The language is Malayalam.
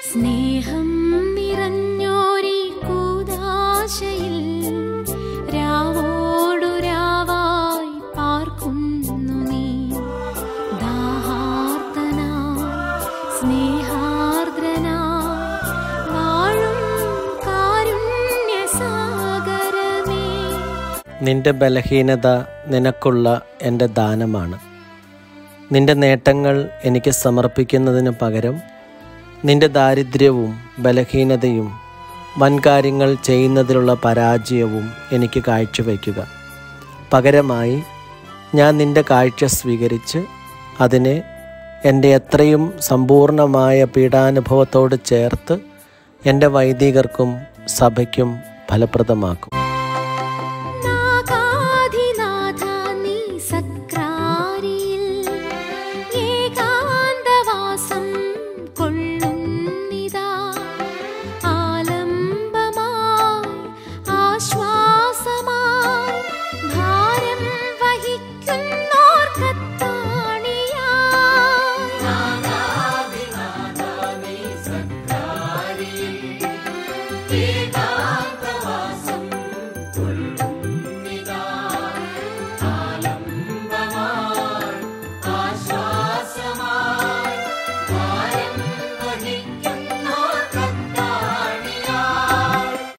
സ്നേഹം നിറഞ്ഞോരി കൂദാശയിൽ രാവോടു രാവായി പാർക്കുന്നു നീ ദാഹാർത്തനാ സ്നേഹാർദ്രനാ വാഴും കാരുണ്യസാഗരമേ നിന്റെ ബലഹീനത നിനക്കുള്ള എൻ്റെ ദാനമാണ് നിന്റെ നേട്ടങ്ങൾ എനിക്ക് സമർപ്പിക്കുന്നതിന് പകരം നിന്റെ ദാരിദ്ര്യവും ബലഹീനതയും വൻകാര്യങ്ങൾ ചെയ്യുന്നതിലുള്ള പരാജയവും എനിക്ക് കാഴ്ചവെക്കുക പകരമായി ഞാൻ നിന്റെ കാഴ്ച സ്വീകരിച്ച് അതിനെ എൻ്റെ എത്രയും സമ്പൂർണമായ പീഡാനുഭവത്തോട് ചേർത്ത് എൻ്റെ വൈദികർക്കും സഭയ്ക്കും ഫലപ്രദമാക്കും നാഗാധിനാഥ നീ സക്രാരിയിൽ ഏകാന്തവാസം കൊള്ളുന്നിതാ ആലംബമായി ആശ്വാസമായി ഭാരം വഹിക്കുന്നോർ കത്താണിയാ